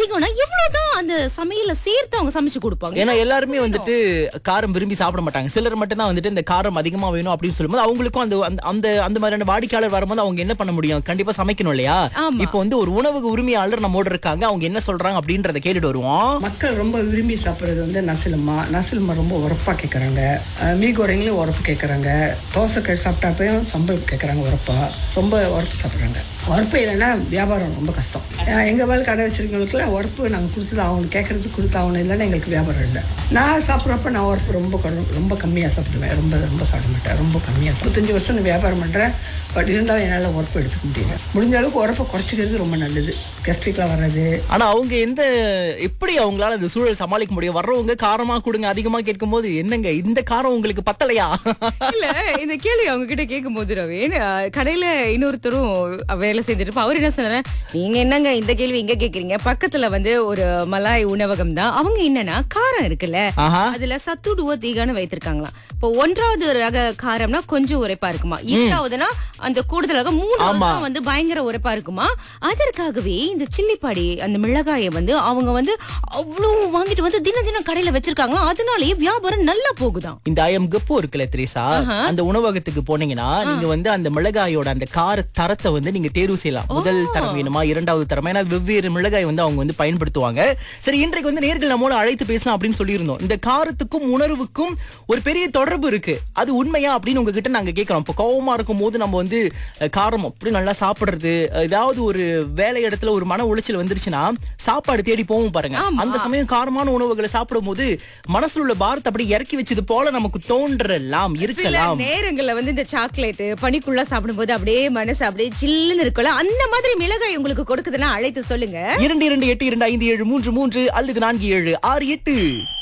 அதிகம்னா எவ்வளவுதான் அந்த சமையல சேர்த்து அவங்க சமைச்சு கொடுப்பாங்க ஏன்னா எல்லாருமே வந்துட்டு காரம் விரும்பி சாப்பிட மாட்டாங்க சிலர் மட்டும் தான் வந்துட்டு இந்த காரம் அதிகமா வேணும் அப்படின்னு சொல்லும்போது அவங்களுக்கும் அந்த அந்த- அந்த அந்த மாதிரியான வாடிக்கையாளர் வரும்போது அவங்க என்ன பண்ண முடியும் கண்டிப்பா சமைக்கணும் இல்லையா ஆமா. இப்போ வந்து ஒரு உணவு உரிமையாளர் நம்மோட இருக்காங்க அவங்க என்ன சொல்றாங்க அப்படின்றத கேட்டுட்டு வருவோம் மக்கள் ரொம்ப விரும்பி சாப்பிட்றது வந்து நசிலுமா நசிலுமா ரொம்ப உரப்பாக கேட்குறாங்க மீ கோரைங்களும் உரப்பு கேட்குறாங்க தோசைக்காய் சாப்பிட்டாப்பையும் சம்பல் கேட்குறாங்க உரப்பா ரொம்ப உரப்பு சாப்பிட்றாங்க உரப்பு இல்லைன்னா வியாபாரம் ரொம்ப கஷ்டம் எங்கள் வேலை கடை வச்சிருக்கவங்களுக்குலாம் உரப்பு நாங்கள் கொடுத்துட்டு அவங்க கேட்குறதுக்கு கொடுத்தாகணும் இல்லைன்னா எங்களுக்கு வியாபாரம் இல்லை நான் சாப்பிட்றப்ப நான் உரப்பு ரொம்ப குறை- ரொம்ப கம்மியாக சாப்பிடுவேன் ரொம்ப ரொம்ப சாப்பிட மாட்டேன் ரொம்ப கம்மியாக முப்பத்தஞ்சு வருஷம் நான் வியாபாரம் பண்ணுறேன் பட் இருந்தாலும் என்னால் உரப்பு எடுத்துக்க முடியல முடிஞ்ச அளவுக்கு உரப்பை குறைச்சிக்கிறது ரொம்ப நல்லது கெஸ்ட்ரிக்லாம் வராது ஆனா அவங்க எந்த எப்படி அவங்களால இந்த சூழல் சமாளிக்க முடியும் வர்றவங்க காரமா கொடுங்க அதிகமா கேட்கும்போது என்னங்க இந்த காரம் உங்களுக்கு பத்தலையா இல்ல இந்த கேள்வி அவங்க கிட்ட கேட்கும் போது ரவீன் அஹ், கடையில இன்னொருத்தரும் வேலை செஞ்சிருப்பா அவர் என்ன சொன்னாரு நீங்க என்னங்க இந்த கேள்வி இங்க கேக்குறீங்க பக்கத்துல வந்து ஒரு மலாய் உணவகம் தான் அவங்க என்னன்னா காரம் இருக்குல்ல ஆஹா அதுல சத்துடுவ தீகான்னு வைத்திருக்காங்களாம் இப்போ ஒன்றாவது ரக காரம்னா கொஞ்சம் உரைப்பா இருக்குமா இரண்டாவதுனா அந்த கூடுதலாக மூணாவது வந்து பயங்கர உரைப்பா இருக்குமா அதற்காகவே இந்த சில்லிப்பாடி அந்த மிளகாயை வந்து அவங்க வந்து அவ்வளவு வாங்கிட்டு வந்து தினம் தினம் கடையில வச்சிருக்காங்களா அதனாலேயே வியாபாரம் நல்லா போகுதாம் இந்த ஐயம் கப்பு இருக்குல்ல திரேசா அந்த உணவகத்துக்கு போனீங்கன்னா நீங்க வந்து அந்த மிளகாயோட அந்த கார தரத்தை வந்து நீங்க தேர்வு செய்யலாம் முதல் தரம் வேணுமா இரண்டாவது தரமா ஏன்னா வெவ்வேறு மிளகாய் வந்து அவங்க வந்து பயன்படுத்துவாங்க சரி இன்றைக்கு வந்து நேர்கள் நம்மோட அழைத்து பேசலாம் அப்படின்னு சொல்லியிருந்தோம் இந்த காரத்துக்கும் உணர்வுக்கும் ஒரு பெரிய தொடர்பு இருக்கு அது உண்மையா அப்படின்னு உங்ககிட்ட நாங்க கேட்கிறோம் இப்போ கோவமா இருக்கும் போது நம்ம வந்து அஹ், காரம் அப்படி நல்லா சாப்பிடுறது அஹ், ஏதாவது ஒரு வேலை இடத்துல ஒரு மன உளைச்சல் வந்துருச்சுன்னா சாப்பாடு தேடி போவோம் பாருங்க அந்த சமயம் காரமான உணவுகளை சாப்பிடும்போது மனசுல உள்ள பாரத்தை அப்படி இறக்கி வச்சது போல நமக்கு தோன்றலாம் சில இருக்கலாம் நேரங்கள்ல வந்து இந்த சாக்லேட் பனிக்குள்ள சாப்பிடும்போது அப்படியே மனசு அப்படியே சில்லுன்னு இருக்கும்ல அந்த மாதிரி மிளகாய் உங்களுக்கு கொடுக்குதுன்னா அழைத்து சொல்லுங்க இரண்டு இரண்டு எட்டு இரண்டு ஐந்து ஏழு மூன்று மூன்று அல்லது நான்கு ஏழு ஆறு எட்டு